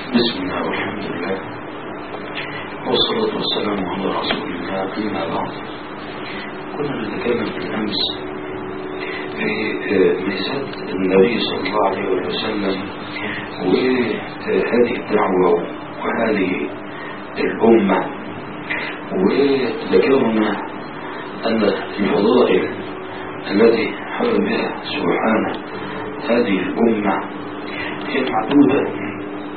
بسم الله والحمد لله والصلاة والسلام على رسول الله أما بعد كنا نتكلم بالأمس في ميزات النبي صلى الله عليه وسلم وهذه الدعوة وهذه الأمة وذكرنا أن الفضائل التي حل بها سبحانه هذه الأمة هي معدودة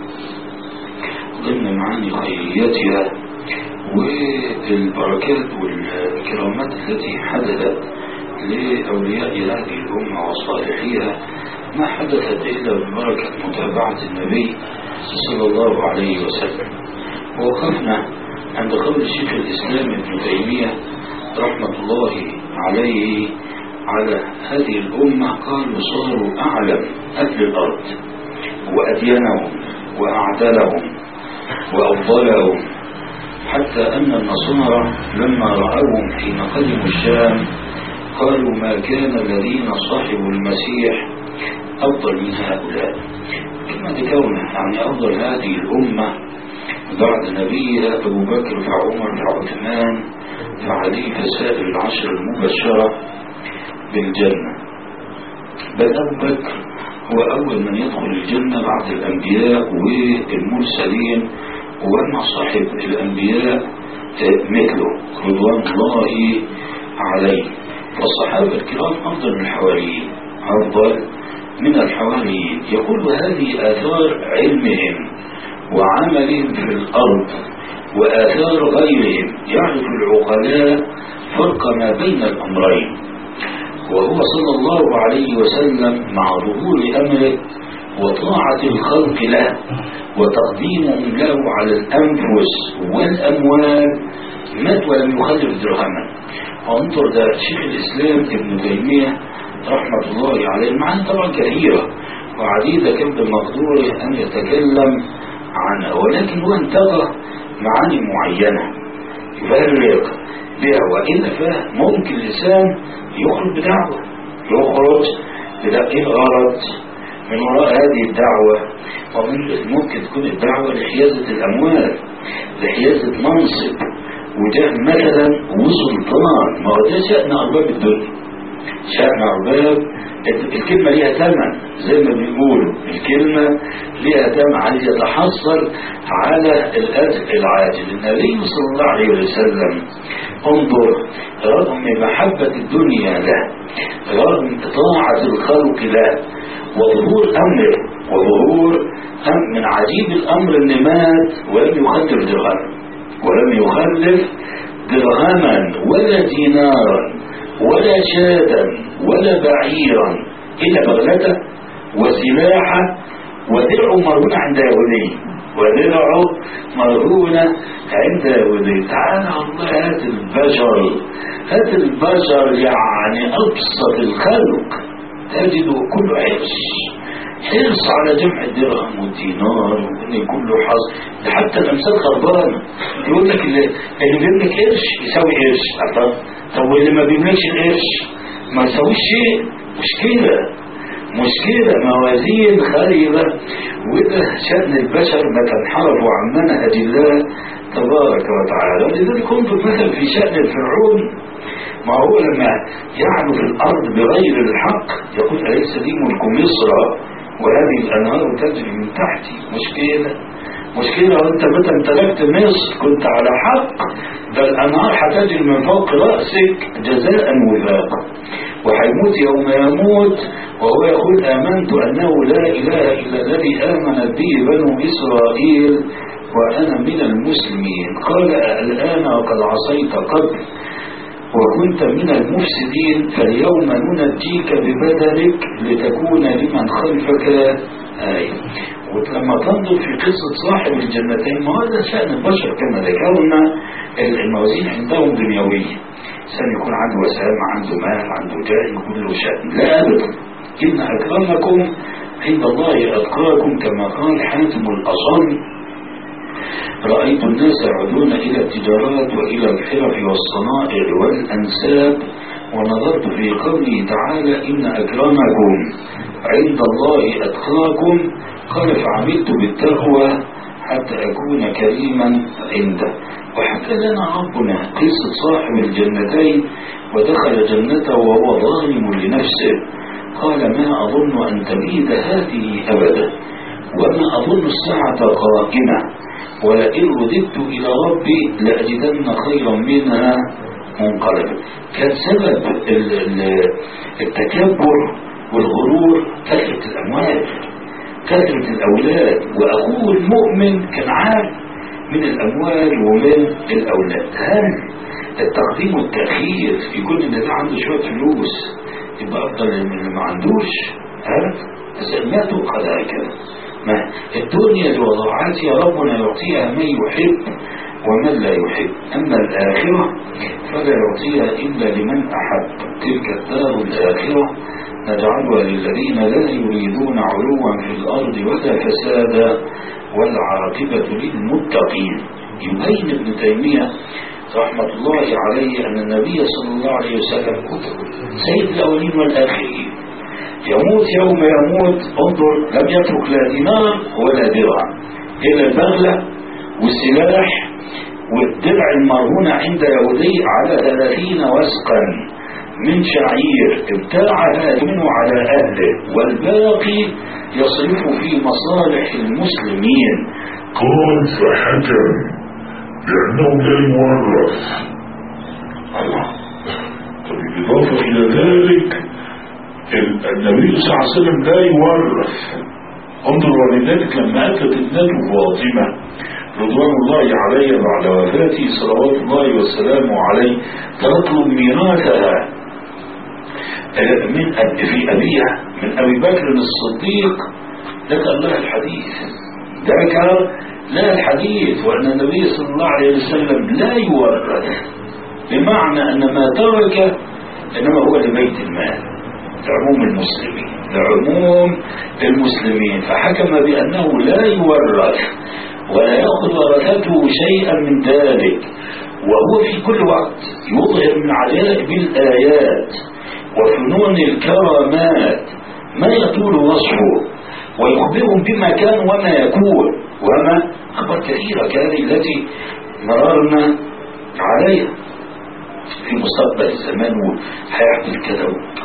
ضمن معاني خيريتها والبركات والكرامات التي حدثت لأولياء هذه الأمة وصالحيها ما حدثت إلا ببركة متابعة النبي صلى الله عليه وسلم ووقفنا عند قول الشيخ الإسلام ابن تيمية رحمة الله عليه على هذه الأمة قالوا صاروا أعلم أهل الأرض وأديانهم وأعدالهم وأفضلهم حتى أن النصارى لما رأوهم حين قدموا الشام قالوا ما كان الذين صاحبوا المسيح أفضل من هؤلاء كلمة كونه يعني أفضل هذه الأمة بعد نبيها أبو بكر فعمر فعثمان فعلي فسائر العشر المبشرة بالجنة بل أبو بكر هو أول من يدخل الجنة بعد الأنبياء والمرسلين وما صاحب الأنبياء مثله رضوان الله عليه والصحابة الكرام أفضل من الحواريين أفضل من الحواريين يقول هذه آثار علمهم وعملهم في الأرض وآثار غيرهم يعرف العقلاء فرق ما بين الأمرين وهو صلى الله عليه وسلم مع ظهور أمره وطاعة الخلق له وتقديمهم له على الأنفس والأموال مات ولم يخلف درهما وانظر ده شيخ الإسلام ابن تيمية رحمة الله عليه معاني طبعا كثيرة وعديدة كان بمقدوره أن يتكلم عنها ولكن هو انتقى معاني معينة يفرق بها وإلا فممكن الإنسان يخرج بدعوة يخرج بدعوة إيه الغرض من وراء هذه الدعوة ومن ممكن تكون الدعوة لحيازة الأموال لحيازة منصب وده مثلا وسلطان ما هو ده شأن أرباب الدنيا شأن أرباب الكلمة ليها ثمن زي ما بيقولوا الكلمة ليها ثمن عايز يتحصل على الأجر العاجل النبي صلى الله عليه وسلم انظر رغم محبة الدنيا له رغم طاعة الخلق له وظهور أمره وظهور أم من عجيب الأمر أن مات ولم يخلف درهما ولم يخلف درهما ولا دينارا ولا شادا ولا بعيرا إلا بغلته وسلاحه ودرع مرهون عند يهودي ودرع مرهون عند يهودي تعالى الله هات البشر هات البشر يعني أبسط الخلق تجد كل حرص حرص على جمع الدرهم والدينار وان يكون له حظ ده حتى الامثال خربانه يقول لك اللي, اللي بيملك قرش يساوي قرش طب طب واللي ما بيملكش القرش ما يساويش شيء مشكله مشكلة موازين خريبة وده شأن البشر ما تنحرفوا عن منهج الله تبارك وتعالى ولذلك انظر مثلا في شأن الفرعون ما هو لما يعلو في الأرض بغير الحق يقول أليس لي ملك مصر وهذه الأنهار تجري من تحتي مشكلة مشكلة وانت متى امتلكت مصر كنت على حق ده الأنهار هتجري من فوق رأسك جزاء وفاقا وهيموت يوم يموت وهو يقول آمنت أنه لا إله إلا الذي آمنت به بنو إسرائيل وأنا من المسلمين قال الآن وقد عصيت قبل وكنت من المفسدين فاليوم ننجيك ببدنك لتكون لمن خلفك آية ولما تنظر في قصة صاحب الجنتين ما هذا شأن البشر كما ذكرنا الموازين عندهم دنيوية إنسان يكون عنده وسام عنده مال عنده جاه يكون له شأن لا أبدا إن أكرمكم عند الله أتقاكم كما قال حاتم الأصم رأيت الناس يعودون إلى التجارات وإلى الحرف والصنائع والأنساب ونظرت في قوله تعالى إن أكرمكم عند الله أتقاكم قال فعملت بالتقوى حتى أكون كريما عنده وحكى لنا ربنا قصة صاحب الجنتين ودخل جنته وهو ظالم لنفسه قال ما أظن أن تبيد هذه أبدا وما أظن الساعة قائمة ولئن رددت إلى ربي لأجدن خيرا منها منقلبا كان سبب التكبر والغرور كثرة الأموال كثرة الأولاد وأخوه المؤمن كان عارف من الأموال ومن الأولاد هل التقديم والتأخير يكون إن ده عنده شوية فلوس يبقى أفضل من اللي ما عندوش ها ما تؤخذ هكذا ما الدنيا لوضعاتها ربنا يعطيها من يحب ومن لا يحب أما الآخرة فلا يعطيها إلا لمن أحب تلك الدار الآخرة نجعلها للذين لا يريدون علوا في الأرض ولا فسادا والعاقبة للمتقين يبين ابن تيمية رحمة الله عليه أن النبي صلى الله عليه وسلم سيد الأولين والآخرين يموت يوم يموت انظر لم يترك لا دينار ولا درهم إلا البغلة والسلاح والدرع المرهونة عند يهودي على ثلاثين وسقا من شعير ابتاعها منه على أهله والباقي يصرف في مصالح المسلمين قال فحكم بأنه لا يورث الله طب بالإضافة إلى ذلك النبي صلى الله عليه وسلم لا يورث انظر ولذلك لما أتت ابنته فاطمة رضوان الله عليها بعد وفاته صلوات الله وسلامه عليه تطلب ميراثها من أب في أبيها من أبي بكر الصديق ذكر لها الحديث ذكر لها الحديث وأن النبي صلى الله عليه وسلم لا يورث بمعنى أن ما ترك إنما هو لبيت المال لعموم المسلمين لعموم المسلمين فحكم بأنه لا يورث ولا يأخذ ورثته شيئا من ذلك وهو في كل وقت يظهر من عجائب الآيات وفنون الكرامات ما يطول وصفه ويخبرهم بما كان وما يكون وما أخبار كثيرة كان التي مررنا عليها في مستقبل الزمان وهيحدث كذا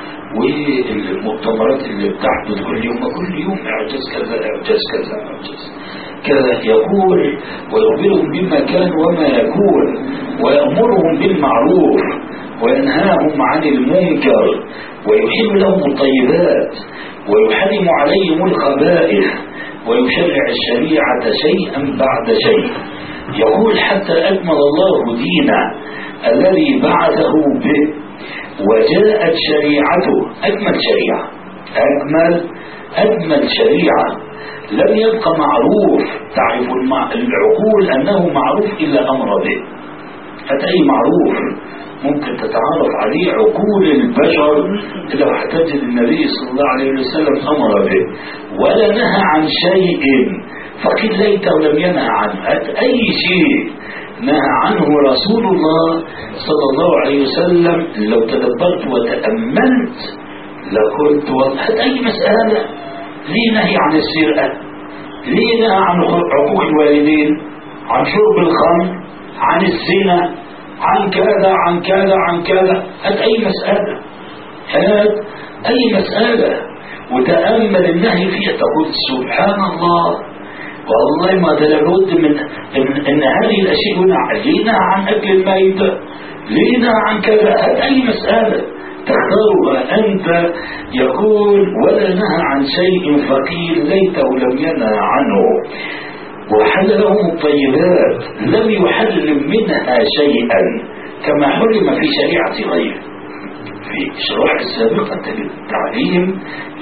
والمؤتمرات اللي بتحدث كل يوم كل يوم اعجاز كذا اعجاز كذا اعجاز كذا يقول ويخبرهم بما كان وما يكون ويأمرهم بالمعروف وينهاهم عن المنكر ويحل لهم الطيبات ويحرم عليهم الخبائث ويشرع الشريعة شيئا بعد شيء يقول حتى أكمل الله دينه الذي بعثه به وجاءت شريعته أجمل شريعة أجمل أجمل شريعة لم يبق معروف تعرف العقول أنه معروف إلا أمر به حتى أي معروف ممكن تتعرف عليه عقول البشر لو احتج النبي صلى الله عليه وسلم أمر به ولا نهى عن شيء فقيل ليته لم ينهى عنه أي شيء نهى عنه رسول الله صلى الله عليه وسلم لو تدبرت وتأملت لقلت هات أي مسألة ليه نهي عن السرقة ليه نهى عن عقوق الوالدين عن شرب الخمر عن الزنا عن كذا عن كذا عن كذا هات أي مسألة هات أي مسألة وتأمل النهي فيها تقول سبحان الله والله ما لابد من إن, إن هذه الأشياء لينا عن أكل الميتة لينا عن كذا هات أي مسألة تختارها أنت يقول ولا نهى عن شيء فقيل ليته لم ينهى عنه وحل لهم الطيبات لم يحرم منها شيئا كما حرم في شريعة غيره في الشرائع السابقة التعليم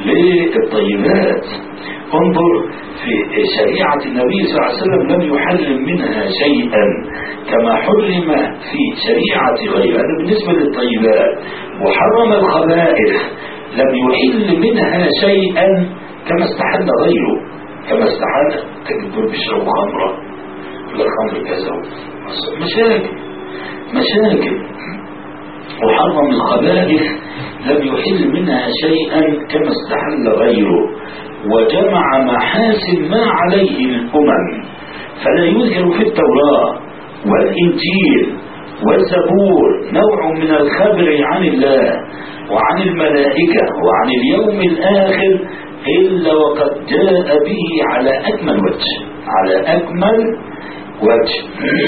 للطيبات انظر في شريعة النبي صلى الله عليه وسلم لم يحرم منها شيئا كما حرم في شريعة غيره هذا بالنسبة للطيبات وحرم الخبائث لم يحل منها شيئا كما استحل غيره كما استحل تجد دول بيشربوا خمرة ولا خمر كذا مشاكل مشاكل وحرم الخبائث لم يحل منها شيئا كما استحل غيره وجمع محاسن ما عليه الأمم فلا يظهر في التوراة والإنجيل والزبور نوع من الخبر عن الله وعن الملائكة وعن اليوم الآخر إلا وقد جاء به على أكمل وجه على أكمل وجه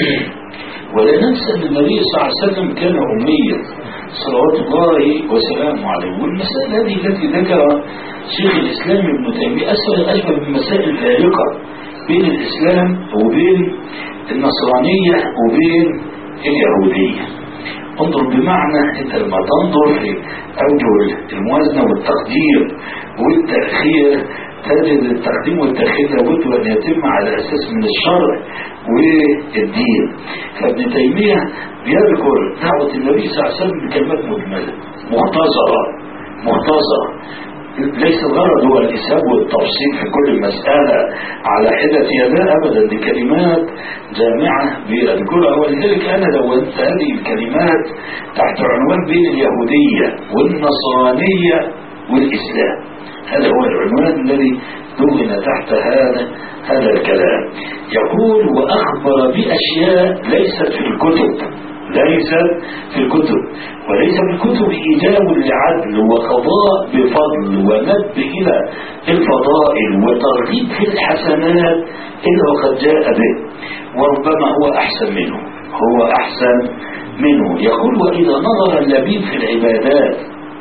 ولا ننسى أن النبي صلى الله عليه وسلم كان أميا صلوات الله وسلامه عليه والمسائل هذه التي ذكر شيخ الإسلام ابن تيمية أشبه بمسائل فارقة بين الإسلام وبين النصرانية وبين اليهودية انظر بمعنى انت لما تنظر في اوجه الموازنه والتقدير والتاخير تجد التقديم والتاخير لابد ان يتم على اساس من الشرع والدين فابن تيميه بيذكر دعوه النبي صلى الله عليه وسلم بكلمات مجمله مختصره مختصره ليس الغرض هو الإسهاب والتفصيل في كل مسألة على حدة يدا أبدا دي كلمات جامعة بيذكرها ولذلك أنا دونت هذه الكلمات تحت عنوان بين اليهودية والنصرانية والإسلام هذا هو العنوان الذي دون تحت هذا هذا الكلام يقول وأخبر بأشياء ليست في الكتب ليست في الكتب وليس في الكتب إيجاب لعدل وقضاء بفضل ومد إلى الفضائل وترغيب في الحسنات إلا وقد جاء به وربما هو أحسن منه هو أحسن منه يقول وإذا نظر اللبيب في العبادات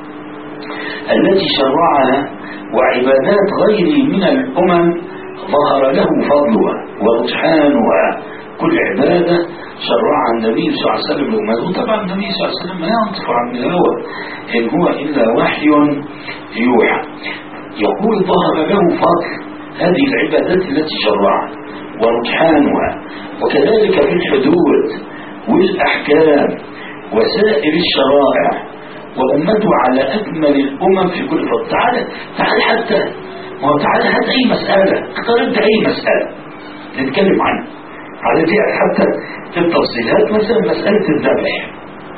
التي شرعها وعبادات غيره من الأمم ظهر له فضلها ورجحانها كل عبادة شرعها النبي صلى الله عليه وسلم لأمته طبعا النبي صلى الله عليه وسلم ما ينطق عن الهوى إن هو إلا وحي يوحى يقول ظهر له فضل هذه العبادات التي شرعها ورجحانها وكذلك في الحدود والأحكام وسائر الشرائع وأمته على أكمل الأمم في كل فضل تعال تعال حتى ما هو تعال هات أي مسألة اختار أنت أي مسألة نتكلم عنها على دي حتى في التفصيلات مثلا مسألة الذبح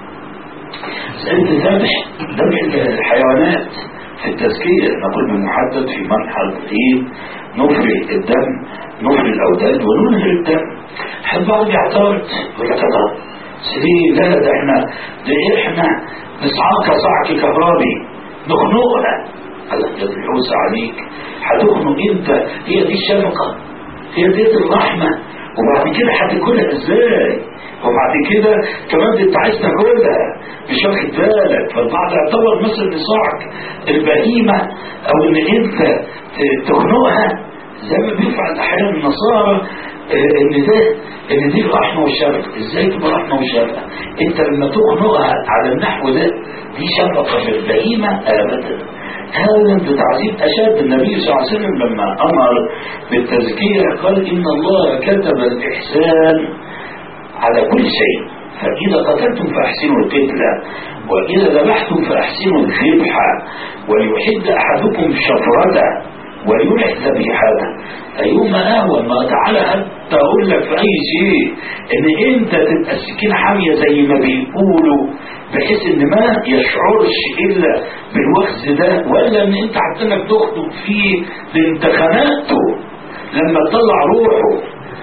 مسألة الذبح ذبح الحيوانات في التزكية نقول بمحدد في مرحلة إيه نفري الدم نفري الأوداد وننهي الدم حد بعض يعترض يقول لك ده سليم لا ده احنا ده احنا نصعقها صعق كهربي نخنقها قال لك يا الحوس عليك هتخنق انت هي دي الشفقة هي دي الرحمة وبعد كده هتاكلها ازاي وبعد كده كمان انت عايز تاكلها مش واخد بالك فالبعض يعتبر مثل نصاعك البهيمه او ان انت تخنقها زي ما بيفعل احيانا النصارى ان ده ان دي الرحمه والشفقه ازاي تبقى رحمه وشفقه انت لما تخنقها على النحو ده دي شفقه بالبهيمه ابدا هذا بتعذيب أشد النبي صلى الله عليه وسلم لما أمر بالتزكية قال إن الله كتب الإحسان على كل شيء فإذا قتلتم فأحسنوا القتلة وإذا ذبحتم فأحسنوا الذبح وليحد أحدكم شفرته ويلح ذبيحته أيهما أهون ما تعالى حتى أقول لك في أي شيء إن أنت تبقى السكين حامية زي ما بيقولوا بحيث ان ما يشعرش الا بالوخز ده ولا ان انت عندك تخطب فيه ده انت خنقته لما تطلع روحه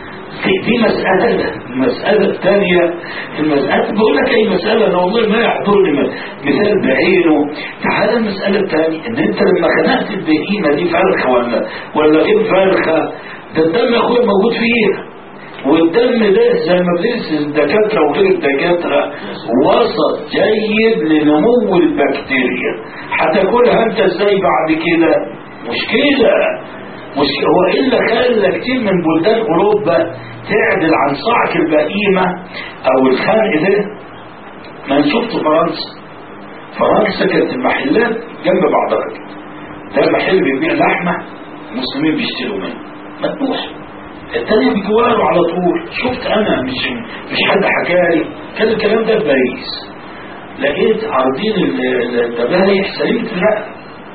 دي مسألة المسألة الثانية المسألة بقول لك أي مسألة أنا والله ما يحضرني مثال بعينه تعالى المسألة الثانية إن أنت لما خنقت البهيمة دي فرخة ولا ولا غير فرخة ده الدم يا أخويا موجود فيها والدم ده زي ما بيدرس الدكاترة وغير الدكاترة وسط جيد لنمو البكتيريا هتاكلها انت ازاي بعد كده مشكلة مش هو الا خلى كتير من بلدان اوروبا تعدل عن صعق البهيمة او الخنق ده ما شفت فرنسا فرنسا كانت المحلات جنب بعضها كده ده محل بيبيع لحمة المسلمين بيشتروا منه مذبوح التاني بجواره على طول شفت انا مش مش حد حكالي كان الكلام ده في باريس لقيت عارضين الذبايح سليمة الرقبة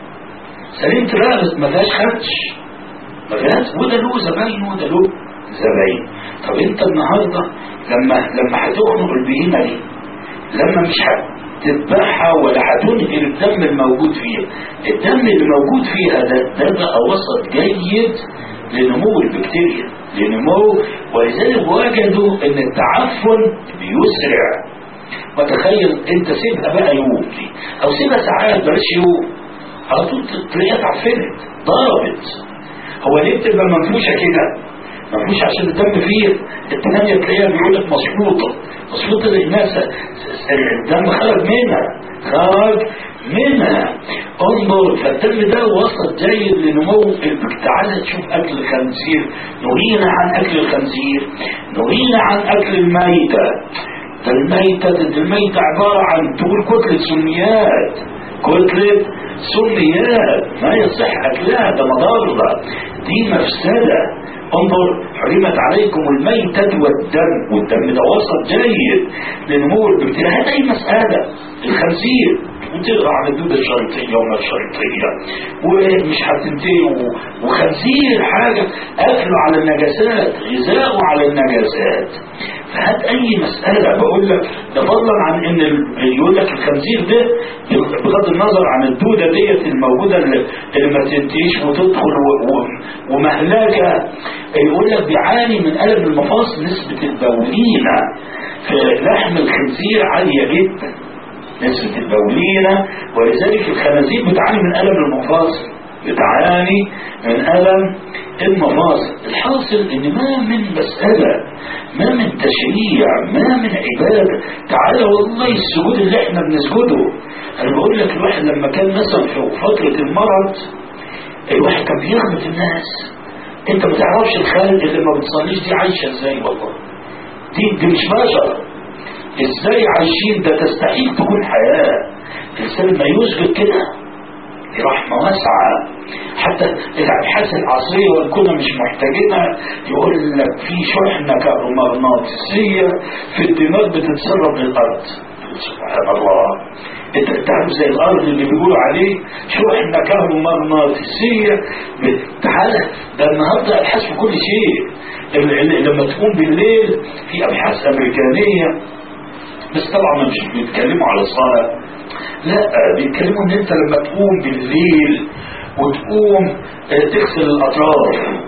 سليمة الرقبة ما فيهاش خدش ما فيهاش وده له زباين وده له زباين طب انت النهارده لما لما هتخنق البهيمه دي لما مش هتذبحها ولا هتنهي الدم الموجود فيها الدم اللي موجود فيها ده ده بقى وسط جيد لنمو البكتيريا لنمو ولذلك وجدوا ان التعفن بيسرع وتخيل انت سيبها بقى يوم دي او سيبها ساعات بلاش يوم على طول تلاقيها اتعفنت ضربت هو ليه بتبقى منفوشه كده؟ منفوشه عشان الدم فيه الثانيه تلاقيها بيقول لك مشروطه مشروطه للناس الدم خرج منها خرج منها انظر فالدم ده وسط جيد لنمو تعال تشوف اكل الخنزير نهينا عن اكل الخنزير نهينا عن اكل الميته ده الميتة ده الميتة عبارة عن تقول كتلة سميات كتلة سميات ما يصح أكلها ده مضرة دي مفسدة انظر حرمت عليكم الميتة والدم والدم ده وسط جيد لنمو البكتيريا هذه أي مسألة الخنزير وتقرا عن الدودة الشريطية وما الشريطية ومش هتنتهي وخنزير حاجة أكله على النجاسات غذاؤه على النجاسات فهات أي مسألة بقول لك ده فضلا عن إن يقول لك الخنزير ده بغض النظر عن الدودة ديت الموجودة اللي, اللي ما تنتهيش وتدخل ومهلكة يقول لك بيعاني من ألم المفاصل نسبة البولينة في لحم الخنزير عالية جدا نسبة البولينة ولذلك الخنازير بتعاني من ألم المفاصل بتعاني من ألم المفاصل الحاصل ان ما من مسألة ما من تشريع ما من عبادة تعالى والله السجود اللي احنا بنسجده انا بقول لك الواحد لما كان مثلا في فترة المرض الواحد كان بيغمط الناس انت ما تعرفش الخالق اللي ما بتصليش دي عايشة ازاي والله دي, دي مش بشر ازاي عايشين ده تستحيل تكون حياة الانسان ما يسجد كده دي رحمة واسعة حتى الابحاث العصرية وان كنا مش محتاجينها يقول لك في شحنة كهرومغناطيسية في الدماغ بتتسرب للارض سبحان الله انت تعرف زي الارض اللي بيقولوا عليه شحنة كهرومغناطيسية تعالى ده النهارده ابحاث في كل شيء لما تقوم بالليل في ابحاث امريكانية بس طبعا مش بيتكلموا على الصلاة لا بيتكلموا ان انت لما تقوم بالليل وتقوم تغسل الاطراف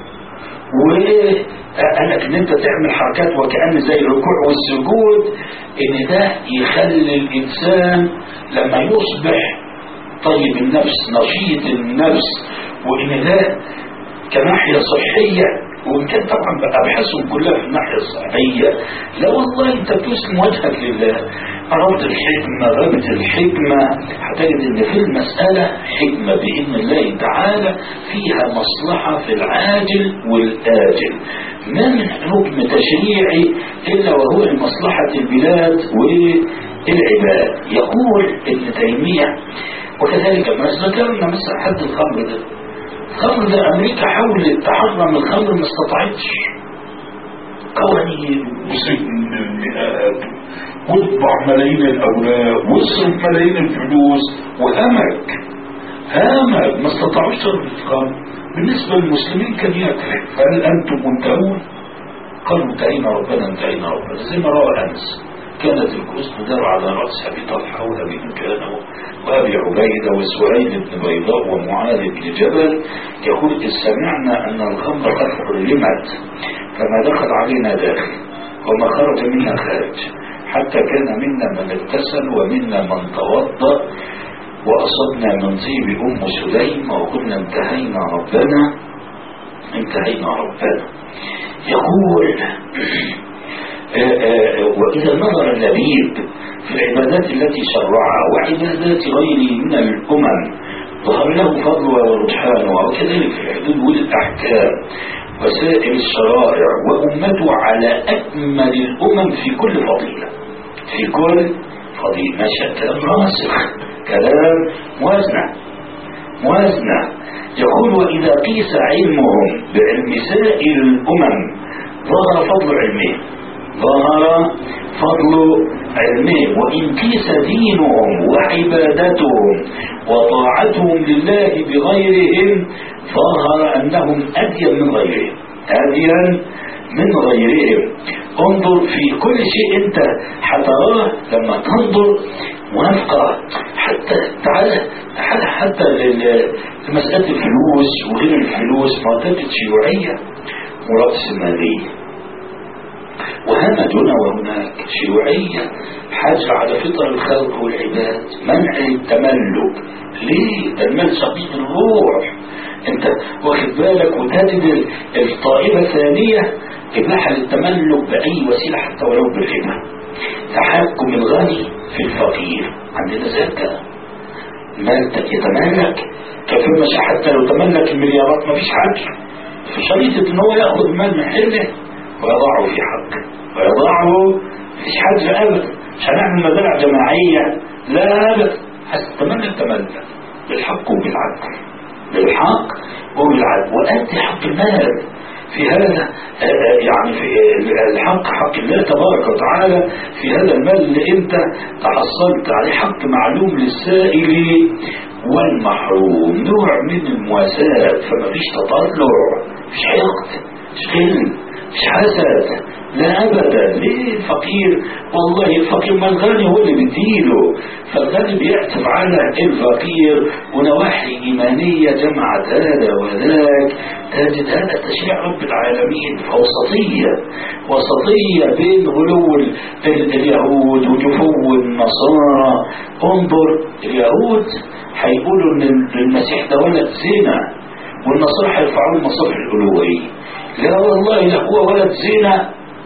وقال لك ان انت تعمل حركات وكأن زي الركوع والسجود ان ده يخلي الانسان لما يصبح طيب النفس نشيط النفس وان ده كناحية صحية وان كان طبعا ابحاثهم كلها في الناحيه الصحيه لا والله انت بتسلم وجهك لله أردت الحكمة غابت الحكمة هتجد ان في المسألة حكمة بإذن الله تعالى فيها مصلحة في العاجل والآجل ما من حكم تشريعي إلا وهو لمصلحة البلاد والعباد يقول ابن تيمية وكذلك ما ذكرنا مثلا حد الخمر ده الخمر ده أمريكا حاولت تحرم الخمر ما استطاعتش قوانين وسجن مئات واطبع ملايين الأوراق واصرف ملايين الفلوس وهمك هامك ما استطاعوش شرب الخمر بالنسبة للمسلمين كان يكفي هل أنتم منتهون؟ قالوا انتهينا ربنا انتهينا ربنا زي ما روى أنس كانت الكؤوس تدار على رأس أبي طلحة وأبي مكانه وأبي عبيدة وسهيل بن بيضاء ومعاذ بن جبل يقول إذ سمعنا أن الخمر قد حرمت فما دخل علينا داخل وما خرج منا خارج حتى كان منا من اغتسل ومنا من توضأ وأصبنا من طيب أم سليم وقلنا انتهينا ربنا انتهينا ربنا يقول وإذا نظر اللبيب في العبادات التي شرعها وعبادات غيره من الأمم ظهر له فضل ورجحان وكذلك في الحدود والأحكام وسائر الشرائع وأمته على أكمل الأمم في كل فضيلة في كل فضيلة ما شاء كلام راسخ كلام موازنة موازنة يقول وإذا قيس علمهم بعلم سائر الأمم ظهر فضل علمهم ظهر فضل علمهم وإن قيس دينهم وعبادتهم وطاعتهم لله بغيرهم ظهر أنهم أدين من غيرهم أدين من غيرهم انظر في كل شيء انت حتراه لما تنظر موافقة حتى تعالى حتى مسألة الفلوس وغير الفلوس معتقد شيوعية ورأسمالية وهنا دون وهناك شيوعية حاجة على فطر الخلق والعباد منع التملك ليه ده المال شقيق الروح انت واخد بالك وتجد الطائفة الثانية إباحة للتملك بأي وسيلة حتى ولو بالربا تحكم الغني في الفقير عندنا زكاة مال يتملك كيف مش حتى لو تملك المليارات ما فيش حاجة في شريطة ان هو ياخذ مال من حله ويضعه في حقه ويضعه مفيش حاجة ابدا مش هنعمل مزارع جماعية لا ابدا هتتملك تملك بالحق وبالعدل بالحق وبالعدل وأدي حق المال في هذا يعني في الحق حق الله تبارك وتعالى في هذا المال اللي انت تحصلت عليه حق معلوم للسائل والمحروم نوع من المواساة فما فيش تطلع مش حقد مش غل مش حسد لا ابدا ليه الفقير والله الفقير ما الغني هو اللي بيديله فالغني بيعتب على الفقير ونواحي ايمانيه جمعت هذا وذاك تجد هذا تشريع رب العالمين فوسطيه وسطيه بين غلو اليهود وجفو النصارى انظر اليهود هيقولوا ان المسيح ده ولد زنا والنصارى هيرفعوا المصاف الالوهيه لا والله لا هو ولد زنا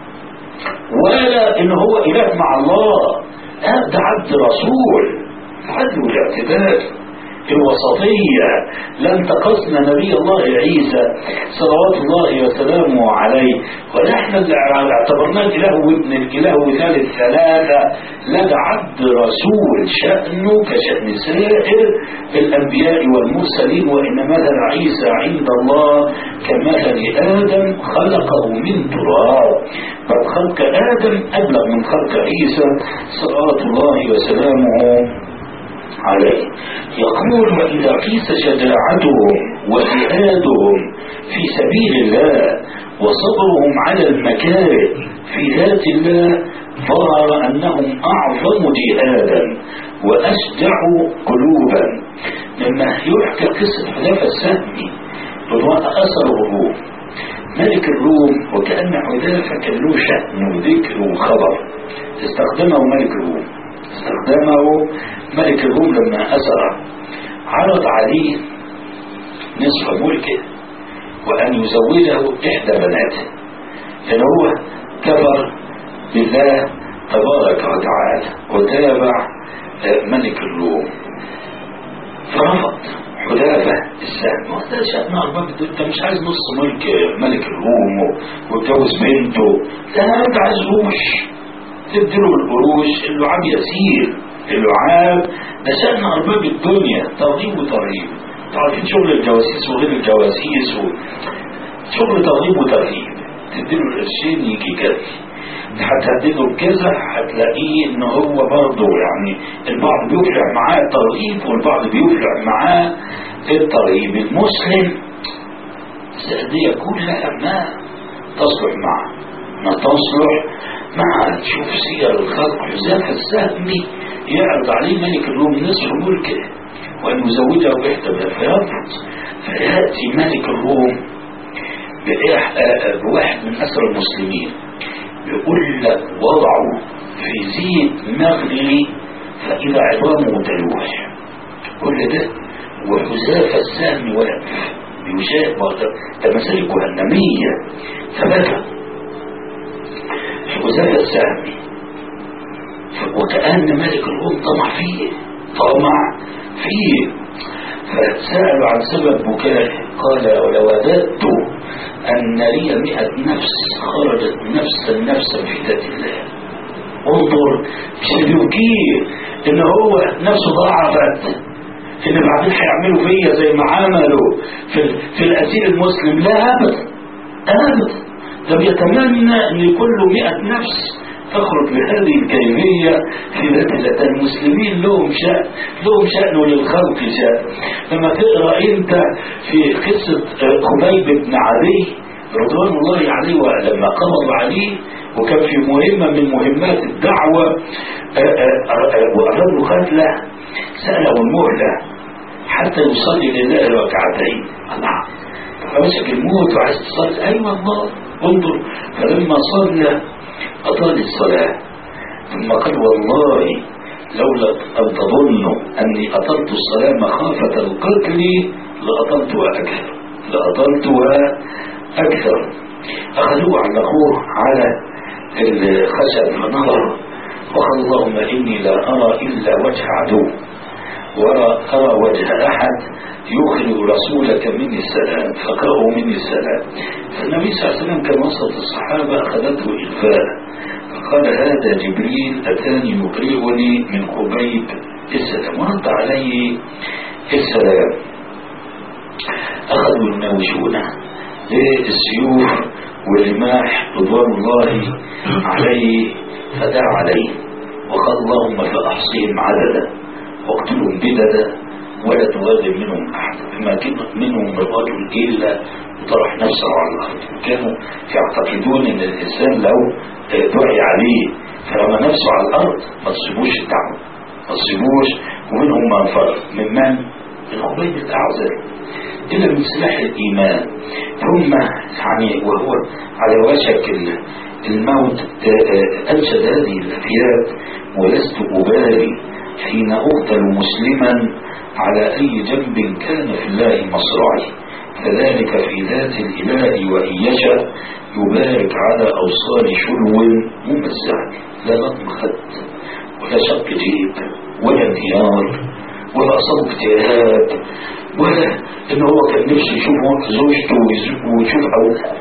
ولا ان هو اله مع الله هذا عبد رسول العدل والاعتدال الوسطية لم تقصنا نبي الله عيسى صلوات الله وسلامه عليه ونحن اللي اعتبرناه اله وابن الاله وثالث ثلاثة لدى عبد رسول شأنه كشأن سائر الأنبياء والمرسلين وإن مثل عيسى عند الله كمثل آدم خلقه من تراب بل خلق آدم أبلغ من خلق عيسى صلوات الله وسلامه عليه يقول وإذا قيس شجاعتهم وجهادهم في سبيل الله وصبرهم على المكاره في ذات الله ظهر أنهم أعظم جهادا وأشجع قلوبا مما يحكى قصة حذافة السهمي رضوان أثر الروم ملك الروم وكأن حذافة كان له شأن وذكر وخبر استخدمه ملك الروم استخدمه ملك الروم لما أسر عرض عليه نصف ملكه وأن يزوجه إحدى بناته لأن هو كفر بالله تبارك وتعالى وتابع ملك الروم فرفض حذافة السهم وهذا شأن أرباب انت مش عايز نص ملك ملك الروم واتجوز بنته لا ما تعزوش تديله القروش اللعاب يسير اللعاب ده شأن أرباب الدنيا ترغيب وترهيب تعرفين شغل الجواسيس وغير الجواسيس و... شغل ترغيب وترهيب تديله القرشين يجي كافي هتهدده بكذا هتلاقيه ان هو برضه يعني البعض بيفرع معاه الترغيب والبعض بيفرع معاه الترهيب المسلم دي كلها ما تصلح معه ما تصلح مع تشوف سير الخلق حذافة السهمي يعرض عليه ملك الروم نصف ملكه وأن يزوجه بإحدى فيرفض فيأتي ملك الروم بواحد من أسر المسلمين يقول لك وضعوا في زيت مغلي فإذا عظامه تلوح كل ده وحذافة السهم واقف بيشاهد تماثيل جهنمية فبكى حذافة السهم وكأن ملك الروم طمع فيه طمع فيه فسألوا عن سبب بكائه قال ولو وددت أن لي مئة نفس خرجت نفسا نفسا في ذات الله انظر مش بيبكيه ان هو نفسه ضعفت ان بعدين هيعملوا فيا زي ما عملوا في, في الاسير المسلم لا ابدا ابدا ده بيتمنى ان يكون له مئة نفس تخرج بهذه الكيفية في ذات الله المسلمين لهم شأن لهم شأن وللخلق شأن لما تقرأ انت في قصة خبيب بن عدي رضوان الله عليه ولما قبض عليه وكان في مهمة من مهمات الدعوة وأرادوا قتله سأله المهلة حتى يصلي لله ركعتين الله فمسك الموت وعايز تصلي اي أيوة والله انظر فلما صلى اطال الصلاه ثم قال والله لولا ان تظنوا اني اطلت الصلاه مخافه القتل لاطلتها اكثر لاطلتها اكثر اخذوه علقوه على الخشب فنظر وقال اللهم اني لا ارى الا وجه عدو ولا أرى وجه أحد يخرج رسولك مني السلام فقرأوا مني السلام فالنبي صلى الله عليه وسلم كان وسط الصحابة أخذته إغفاء فقال هذا جبريل أتاني يقرئني من قبيب السلام ورد عليه السلام أخذوا يناوشونه للسيوف والرماح رضوان الله عليه فدعا عليه وقال اللهم فأحصيهم عددا واقتلهم بددا ولا تغادر منهم احد فما كان منهم الرجل الا وطرح نفسه على الارض كانوا يعتقدون ان الانسان لو دعي عليه فرمى نفسه على الارض ما تصيبوش الدعوه ما تصيبوش ومنهم من فرق من من؟ من عبيد الاعزل إلا من سلاح الإيمان ثم يعني وهو على وشك الموت أنشد هذه الأبيات ولست أبالي حين أقتل مسلما على أي جنب كان في الله مصرعي كذلك في ذات الإله وإن يشاء يبارك على أوصال شلو ممزع لا لطم خد ولا شق جيب ولا انهيار ولا أصاب اكتئاب ولا إن هو كان نفسه يشوف زوجته ويشوف أولاد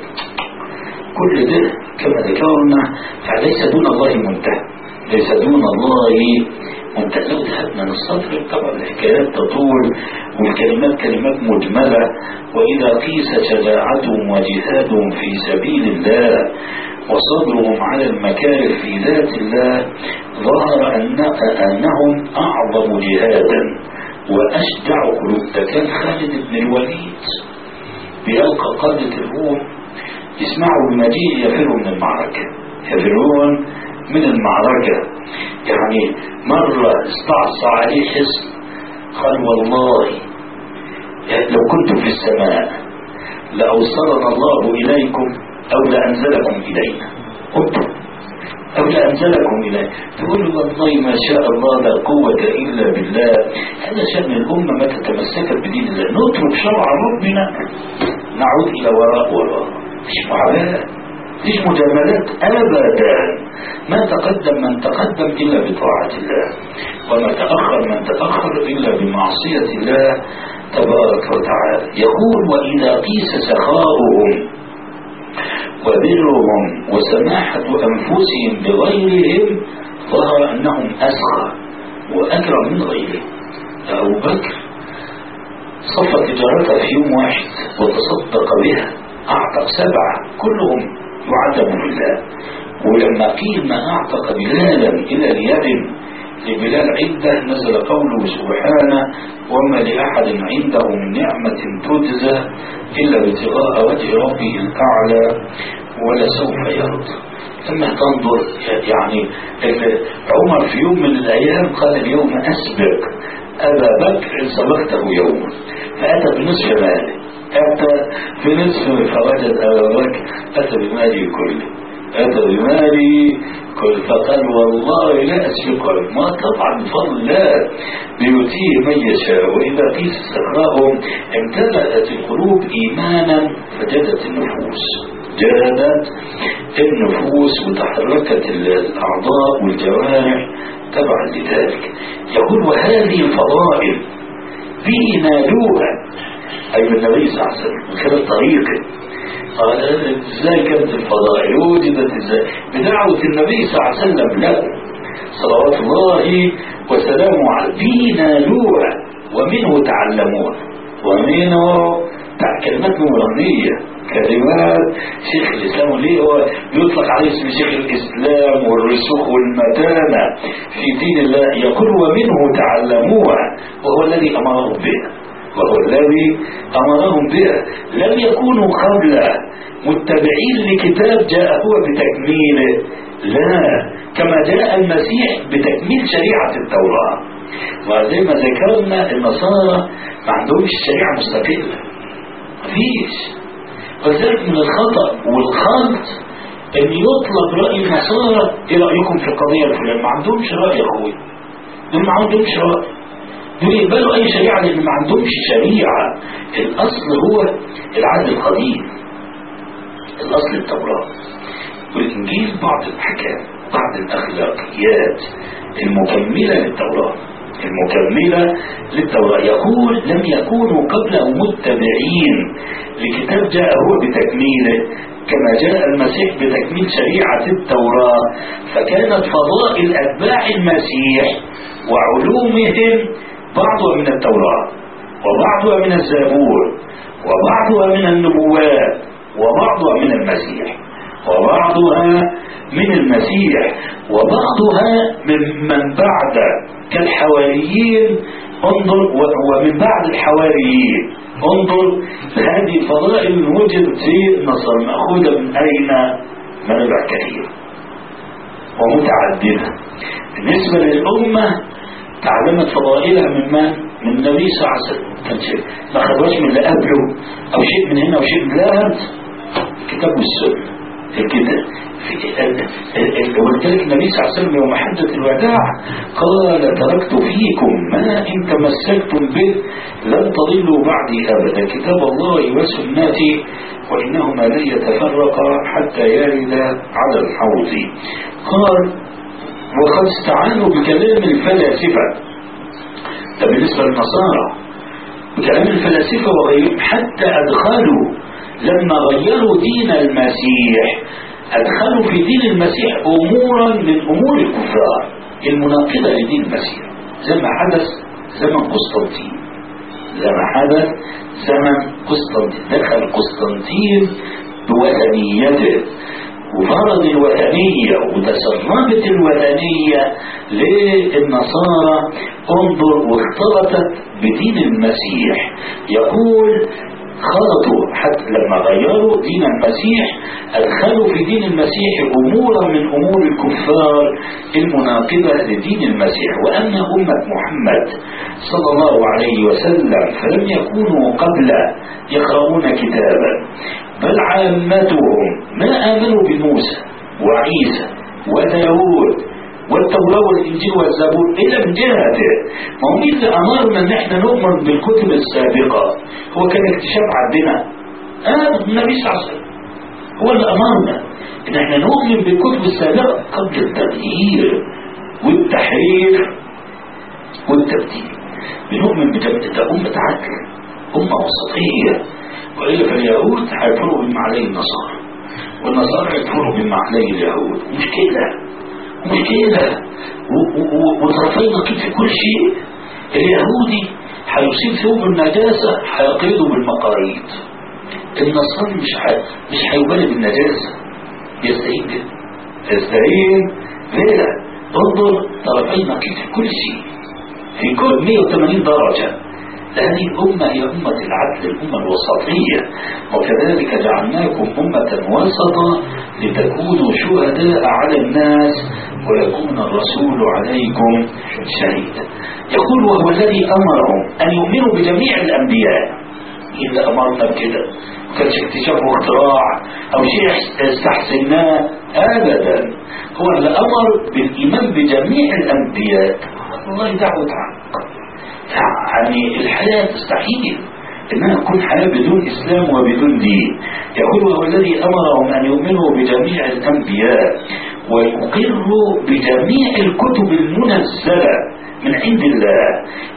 كل ده كما ذكرنا فليس دون الله منتهى ليس دون الله وانت لو ذهبنا للسطر طبعا الحكايات تطول والكلمات كلمات مجملة وإذا قيس شجاعتهم وجهادهم في سبيل الله وصبرهم على المكاره في ذات الله ظهر أن أنهم أعظم جهادا وأشجع قلوب ده كان خالد بن الوليد بيلقى قادة الروم يسمعوا المجيء يفروا من المعركة يفرون من المعركة يعني مرة استعصى عليه حصن قال والله لو كنت في السماء لأوصلنا الله إليكم أو لأنزلكم إلينا قلت أو لأنزلكم إليه تقول والله ما شاء الله لا قوة إلا بالله هذا شأن الأمة ما تتمسكت بدين الله نترك شرع ربنا نعود إلى وراء وراء مش معبات مش مجاملات أبدا ما تقدم من تقدم إلا بطاعة الله وما تأخر من تأخر إلا بمعصية الله تبارك وتعالى يقول وإذا قيس سخاؤهم وبرهم وسماحة أنفسهم بغيرهم ظهر أنهم أسخى وأكرم من غيرهم أبو بكر صفى تجارته في يوم واحد وتصدق بها أعتق سبعة كلهم يعذبوا بالله ولما قيل ما أعتق بلالا إلى اليد لبلال عنده نزل قوله سبحانه وما لأحد عنده من نعمة تجزى إلا ابتغاء وجه ربه الأعلى ولا سوف يرضى لما تنظر يعني عمر في يوم من الأيام قال اليوم أسبق أبا بكر سبقته يوما فأتى بنصف ماله أتى بنصف فوجد أبا بكر أتى بماله كله أتى بماله كل فقال والله لا أسبقه ما طبعا بفضل الله بيؤتيه من يشاء وإذا قيس سخاهم امتلأت القلوب إيمانا فجدت النفوس جادت النفوس وتحركت الأعضاء والجوارح تبعا لذلك يقول وهذه الفضائل به نادوها أي النبي صلى الله عليه وسلم من خلال طريقه قال ازاي كانت الفضائل وجدت ازاي بدعوة النبي صلى الله عليه وسلم له صلوات الله وسلامه عليه به نالوها ومنه تعلموها ومنه كلمات نورانية كلمات شيخ الإسلام ليه هو يطلق عليه اسم شيخ الإسلام والرسوخ والمتانة في دين الله يقول ومنه تعلموها وهو الذي أمرهم بها وهو الذي أمرهم بها لم يكونوا قبل متبعين لكتاب جاء هو بتكميله لا كما جاء المسيح بتكميل شريعة التوراة وزي ما ذكرنا النصارى ما عندهمش شريعة مستقلة مفيش ولذلك من الخطأ والخلط ان يطلب رأي النصارى ايه رأيكم في القضية الفلانية ما عندهمش رأي يا اخوي دول ما عندهمش رأي دول يقبلوا اي شريعة لان ما عندهمش شريعة الاصل هو العهد القديم الاصل التوراة والانجيل بعض الاحكام بعض الاخلاقيات المكملة للتوراة المكملة للتوراة يقول لم يكونوا قبله متبعين لكتاب جاء هو بتكميله كما جاء المسيح بتكميل شريعة التوراة فكانت فضائل أتباع المسيح وعلومهم بعضها من التوراة وبعضها من الزبور وبعضها من النبوات وبعضها من المسيح وبعضها من المسيح وبعضها من من بعد كالحواريين انظر ومن بعد الحواريين انظر هذه الفضائل وجدت في النصر مأخوذة من أين منبع كثير ومتعددة بالنسبة للأمة تعلمت فضائلها من من؟ من النبي صلى الله عليه وسلم كان شيء ما خدوش من اللي قبله أو شيء من هنا وشيء من لا الكتاب والسنة الكتاب ولذلك النبي صلى الله عليه وسلم يوم حجة الوداع قال تركت فيكم ما إن تمسكتم به لن تضلوا بعدي أبدا كتاب الله وسنتي وإنهما لن يتفرقا حتى يرد على الحوض قال وقد استعانوا بكلام الفلاسفة ده بالنسبة للنصارى بكلام الفلاسفة وغيرهم حتى أدخلوا لما غيروا دين المسيح أدخلوا في دين المسيح أمورا من أمور الكفار المناقضة لدين المسيح زي ما حدث زمن قسطنطين زي ما حدث زمن قسطنطين دخل قسطنطين بوثنيته وفرض الوثنية وتسربت الوثنية للنصارى انظر واختلطت بدين المسيح يقول خلطوا حتى لما غيروا دين المسيح أدخلوا في دين المسيح أمورا من أمور الكفار المناقضة لدين المسيح وأما أمة محمد صلى الله عليه وسلم فلم يكونوا قبل يقرؤون كتابا بل عامتهم ما آمنوا بموسى وعيسى وداود والتوراة والإنجيل والزبور إلا من جهته ما هو مين اللي أمرنا إن إحنا نؤمن بالكتب السابقة هو كان اكتشاف عندنا آه النبي صلى الله عليه وسلم هو اللي أمرنا إن إحنا نؤمن بالكتب السابقة قبل التغيير والتحريف والتبديل بنؤمن بتبديل أمة عدل أمة وسطية وإلا فاليهود هيكفروا بما عليه النصارى والنصارى يكفروا بما عليه اليهود مشكلة مشكلة وطرفين نقيض في كل شيء اليهودي هيصيب ثوب النجاسة هيقيده بالمقاريض النصراني مش حي... مش هيبالي بالنجاسة يستعين كده يستعين لا انظر طرفين نقيض في كل شيء في كل 180 درجة هذه الأمة هي أمة العدل الأمة الوسطية وكذلك جعلناكم أمة وسطا لتكونوا شهداء على الناس ويكون الرسول عليكم شهيدا يقول وهو الذي أمرهم أن يؤمنوا بجميع الأنبياء إلا أمرنا بكده ما كانش اكتشاف واختراع أو شيء استحسناه أبدا هو اللي أمر بالإيمان بجميع الأنبياء والله دعوة عقل يعني الحياة تستحيل انها تكون حياة بدون اسلام وبدون دين يقول وهو الذي امرهم ان يؤمنوا بجميع الانبياء ويقروا بجميع الكتب المنزلة من عند الله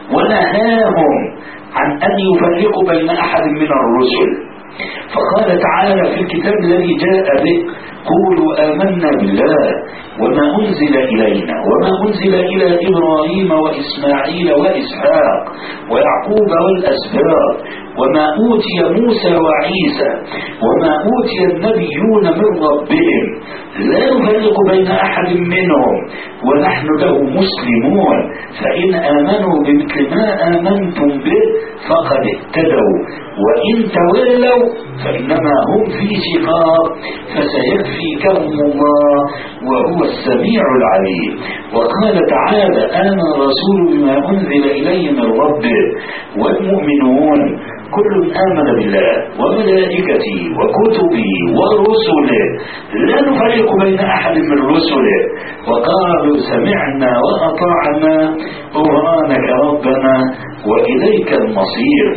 ونهاهم عن ان يفرقوا بين احد من الرسل فقال تعالى في الكتاب الذي جاء به قولوا آمنا بالله وما أنزل إلينا وما أنزل إلى إبراهيم وإسماعيل وإسحاق ويعقوب والأسباط وما أوتي موسى وعيسى وما أوتي النبيون من ربهم لا نفرق بين أحد منهم ونحن له مسلمون فإن آمنوا بمثل ما آمنتم به فقد اهتدوا وإن تولوا فإنما هم في شقاق فسيكفيكهم الله وهو السميع العليم وقال تعالى آمن الرسول بما أنزل إليه من ربه والمؤمنون كل آمن بالله وملائكته وكتبه ورسله لا نفرق بين أحد من رسله وقالوا سمعنا وأطعنا غفرانك ربنا وإليك المصير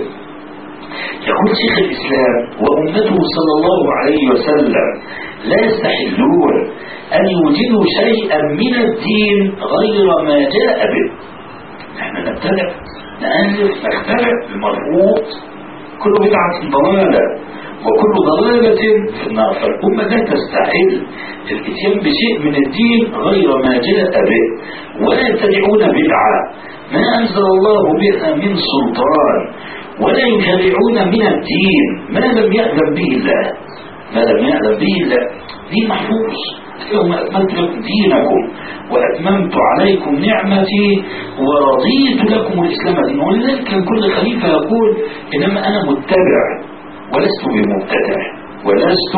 يقول شيخ الإسلام وأمته صلى الله عليه وسلم لا يستحلون أن يوجدوا شيئا من الدين غير ما جاء به نحن نبتدع نألف نخترع المرفوض كل بدعة ضلالة وكل ضلالة في النار فالأمة لا تستحل الاتيان بشيء من الدين غير ما جاء به ولا يتبعون بدعة ما أنزل الله بها من سلطان ولا يشرعون من الدين ما لم يأذن به الله ما لم يأذن به الله دين محفوظ اليوم أكملت لكم دينكم وأتممت عليكم نعمتي ورضيت لكم الإسلام دينا ولذلك كان كل خليفة يقول إنما أنا متبع ولست بمبتدع ولست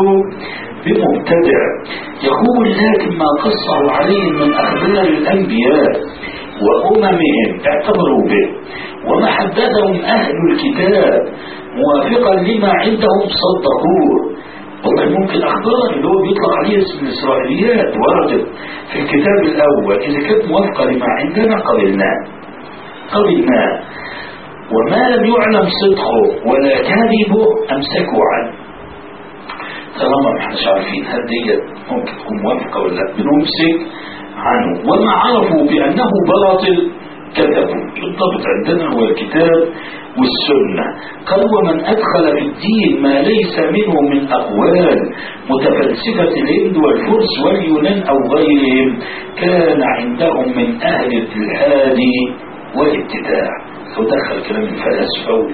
بمبتدع يقول لكن ما قصه عليهم من أخبار الأنبياء وأممهم اعتبروا به وما حدثهم أهل الكتاب موافقا لما عندهم صدقوه والله ممكن أخبار اللي هو بيطلق عليه اسم الإسرائيليات وردت في الكتاب الأول إذا كانت موافقة لما عندنا قبلناه قبلناه وما لم يعلم صدقه ولا كذبه أمسكوا عنه طالما ما احناش عارفين هل ديت ممكن تكون موافقة ولا لا بنمسك عنه وما عرفوا بأنه باطل كذبوا يضبط عندنا هو الكتاب والسنة قال ومن أدخل في الدين ما ليس منه من أقوال متفلسفة الهند والفرس واليونان أو غيرهم كان عندهم من أهل الإلحاد والابتداع لو دخل كلام الفلاسفة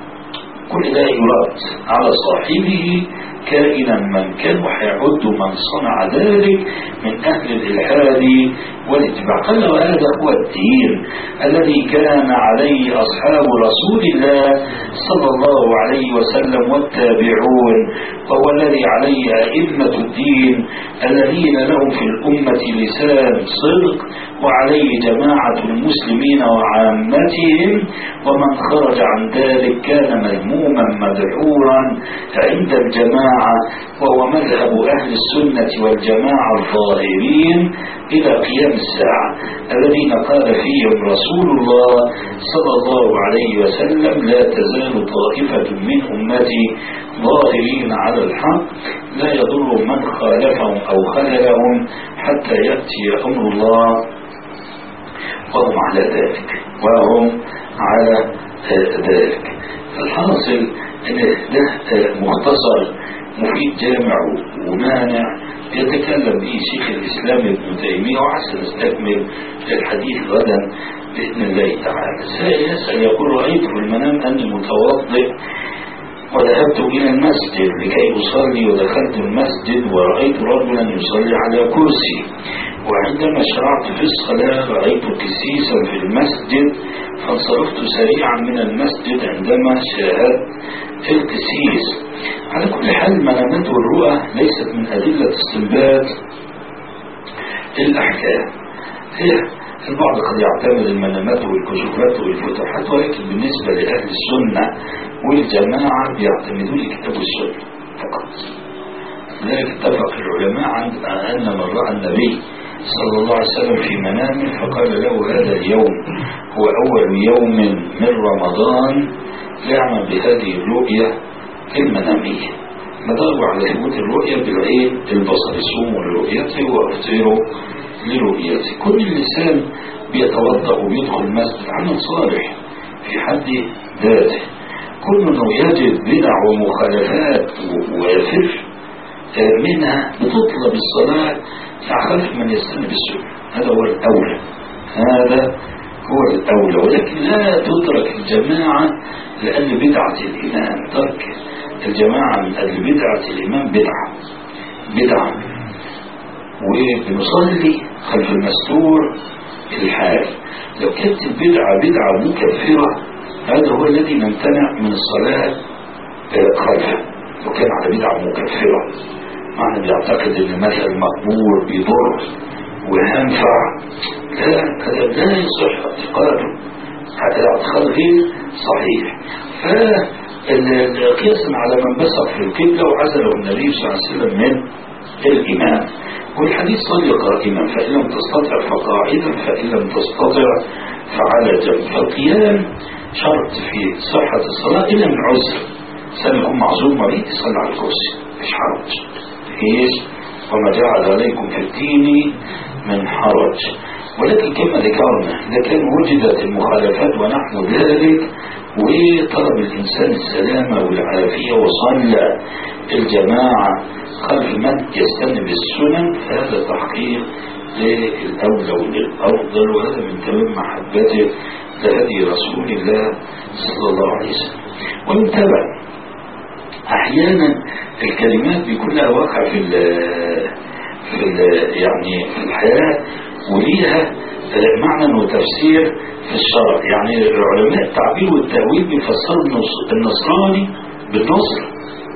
كل ده يرد على صاحبه كائنا من كان وحيعد من صنع ذلك من أهل الإلحاد والاتباع قال وهذا هو الدين الذي كان عليه أصحاب رسول الله صلى الله عليه وسلم والتابعون وهو الذي عليه أئمة الدين الذين لهم في الأمة لسان صدق وعليه جماعة المسلمين وعامتهم ومن خرج عن ذلك كان مذموما مدحورا عند الجماعة وهو مذهب أهل السنة والجماعة الظاهرين إلى قيام الساعة الذين قال فيهم رسول الله صلى الله عليه وسلم لا تزال طائفة من أمتي ظاهرين على الحق لا يضر من خالفهم أو خذلهم حتى يأتي أمر الله وهم على ذلك وهم على ذلك الحاصل ان ده مختصر مفيد جامع ومانع يتكلم به شيخ الاسلام ابن تيميه وعسى نستكمل الحديث غدا باذن الله تعالى السائل يسال يقول رايت في المنام اني متوضئ وذهبت إلى المسجد لكي أصلي ودخلت المسجد ورأيت رجلا يصلي على كرسي وعندما شرعت في الصلاة رأيت كسيسا في المسجد فانصرفت سريعا من المسجد عندما شاهدت الكسيس على كل حال المنامات والرؤى ليست من أدلة استنباط الأحكام هي البعض قد يعتمد المنامات والكشوفات والفتوحات ولكن بالنسبة لأهل السنة والجماعة بيعتمدون الكتاب والسنة فقط لذلك اتفق العلماء عند أن من رأى النبي صلى الله عليه وسلم في منامه فقال له هذا اليوم هو أول يوم من رمضان يعمل بهذه الرؤية المنامية مدار على ثبوت الرؤية بالعين البصر صوموا لرؤيته وأفطروا لرؤيته كل الإنسان بيتوضأ وبيدخل المسجد عمل صالح في حد ذاته كل انه يجد بدع ومخالفات ويفر منها بتطلب الصلاة يعرف من يستنى بالسنة هذا هو الأولى هذا هو الأولى ولكن لا تترك الجماعة لأجل بدعة الإمام ترك الجماعة من أجل بدعة الإمام بدعة بدعة وبنصلي خلف المستور الحال لو كانت البدعة بدعة مكفرة هذا هو الذي نمتنع من الصلاة خلفه وكان على بدعة مكفرة معنى بيعتقد ان مثل مقبول بيضر وينفع لا هذا لا يصح اعتقاده هذا الاعتقاد غير صحيح فقياسا على من بصق في القبلة وعزله النبي صلى الله عليه وسلم من الإمام والحديث صلي قائما فإن لم تستطع فقاعدا فإن لم تستطع فعلى جنب فالقيام شرط في صحة الصلاة إلا من عذر سنة يكون معذور مريض يصلي على الكرسي مش حرج ايش وما جعل عليكم في الدين من حرج ولكن كما ذكرنا إذا كان وجدت المخالفات ونحو ذلك وطلب الإنسان السلامة والعافية وصلى الجماعة خلف من يستنى بالسنن فهذا تحقيق للأولى وللأفضل وهذا من تمام محبته لهدي رسول الله صلى الله عليه وسلم وانتبه أحيانا الكلمات بيكون لها واقع في ال في ال يعني في الحياة وليها معنى وتفسير في الشرع يعني علماء التعبير والتأويل بيفسروا النصراني بالنصر